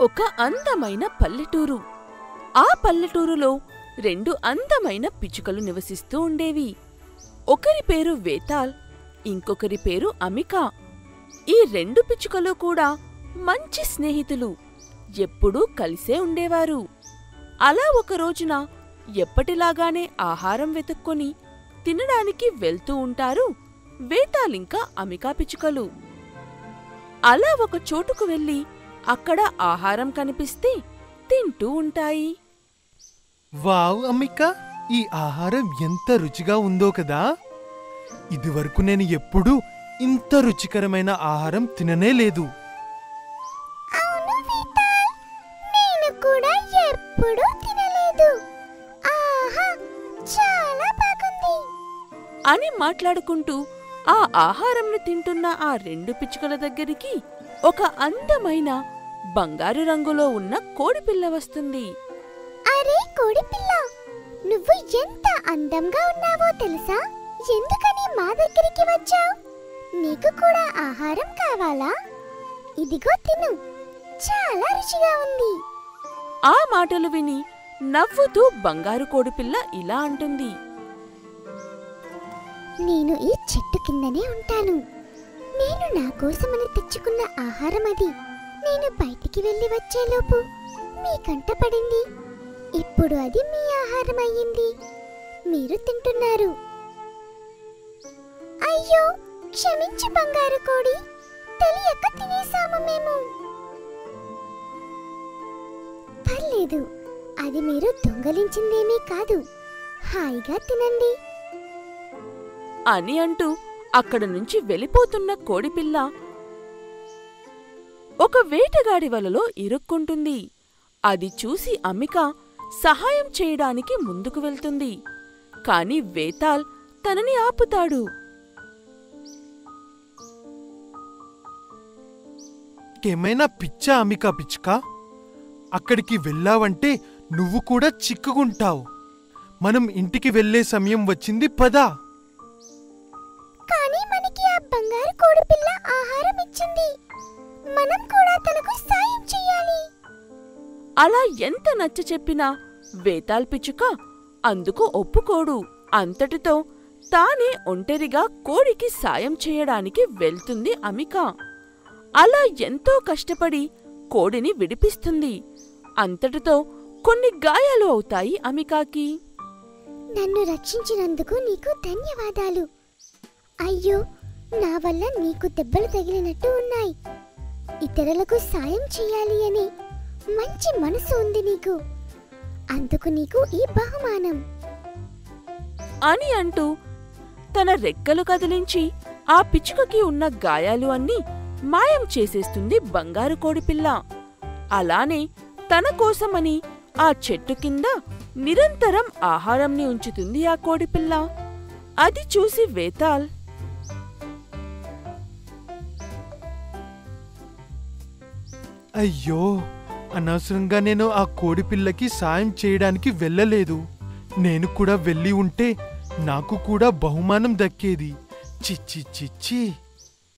ఒక అందమైన పల్లెటూరు ఆ పల్లెటూరులో రెండు అందమైన పిచ్చుకలు నివసిస్తూ ఉండేవి ఒకరి పేరు వేతాల్ ఇంకొకరి పేరు అమిక ఈ రెండు పిచ్చుకలు కూడా మంచి స్నేహితులు ఎప్పుడూ కలిసే ఉండేవారు అలా ఒక రోజున ఎప్పటిలాగానే ఆహారం వెతుక్కొని తినడానికి వెళ్తూ ఉంటారు వేతాలింకా అమికా పిచ్చుకలు అలా ఒక చోటుకు వెళ్ళి అక్కడ ఆహారం కనిపిస్తే తింటూ ఉంటాయి వావ్ అమ్మిక ఈ ఆహారం ఎంత రుచిగా ఉందో కదా ఇదివరకు నేను ఎప్పుడూ ఇంత రుచికరమైన ఆహారం తిననే లేదు అవును వితాల్ నేను కూడా ఎప్పుడూ తినలేదు ఆహా చాలా బాగుంది అని మాట్లాడుకుంటూ ఆ ఆహారంను తింటున్న ఆ రెండు పిచ్చుకల దగ్గరికి ఒక అందమైన బంగారు రంగులో ఉన్న కోడిపిల్ల వస్తుంది అరే కోడి పిల్ల నువ్వు ఎంత అందంగా ఉన్నావో తెలుసా ఎందుకని మా దగ్గరికి వచ్చావు నీకు కూడా ఆహారం కావాలా ఇదిగో తిను చాలా రుచిగా ఉంది ఆ మాటలు విని నవ్వుతూ బంగారు కోడిపిల్ల ఇలా అంటుంది నేను ఈ చెట్టు కిందనే ఉంటాను నేను నా కోసమని తెచ్చుకున్న ఆహారం అది నేను బయటికి వెళ్ళి వచ్చేలోపు మీ కంట పడింది ఇప్పుడు అది మీ ఆహారం అయ్యింది మీరు తింటున్నారు అయ్యో క్షమించు బంగారు కోడి తెలియక తినేసాము మేము పర్లేదు అది మీరు దొంగలించిందేమీ కాదు హాయిగా తినండి అని అంటూ అక్కడ నుంచి వెళ్ళిపోతున్న కోడిపిల్ల ఒక వేటగాడి వలలో ఇరుక్కుంటుంది అది చూసి అమ్మిక సహాయం చేయడానికి ముందుకు వెళ్తుంది కాని వేతాల్ తనని ఆపుతాడు ఏమైనా పిచ్చా అమిక పిచ్చుక అక్కడికి వెళ్ళావంటే నువ్వు కూడా చిక్కుకుంటావు మనం ఇంటికి వెళ్ళే సమయం వచ్చింది పదా కానీ మనకి ఆ బంగారు కోడి పిల్ల ఆహారం ఇచ్చింది మనం కూడా తనకు సాయం చేయాలి అలా ఎంత నచ్చ చెప్పినా వేతాల్ పిచ్చుక అందుకు ఒప్పుకోడు అంతటితో తానే ఒంటరిగా కోడికి సాయం చేయడానికి వెళ్తుంది అమిక అలా ఎంతో కష్టపడి కోడిని విడిపిస్తుంది అంతటితో కొన్ని గాయాలు అవుతాయి అమికాకి నన్ను రక్షించినందుకు నీకు ధన్యవాదాలు అయ్యో నా వల్ల నీకు దెబ్బలు తగిలినట్టు ఉన్నాయి ఇతరులకు సాయం చేయాలి అని మంచి మనసు ఉంది నీకు అందుకు నీకు ఈ బహుమానం అని అంటూ తన రెక్కలు కదిలించి ఆ పిచ్చుకకి ఉన్న గాయాలు అన్నీ మాయం చేసేస్తుంది బంగారు కోడిపిల్ల అలానే తన కోసమని ఆ చెట్టు కింద నిరంతరం ఆహారంని ఉంచుతుంది ఆ కోడిపిల్ల అది చూసి వేతాల్ అయ్యో అనవసరంగా నేను ఆ కోడి పిల్లకి సాయం చేయడానికి వెళ్ళలేదు నేను కూడా వెళ్ళి ఉంటే నాకు కూడా బహుమానం దక్కేది చిచ్చి చిచ్చి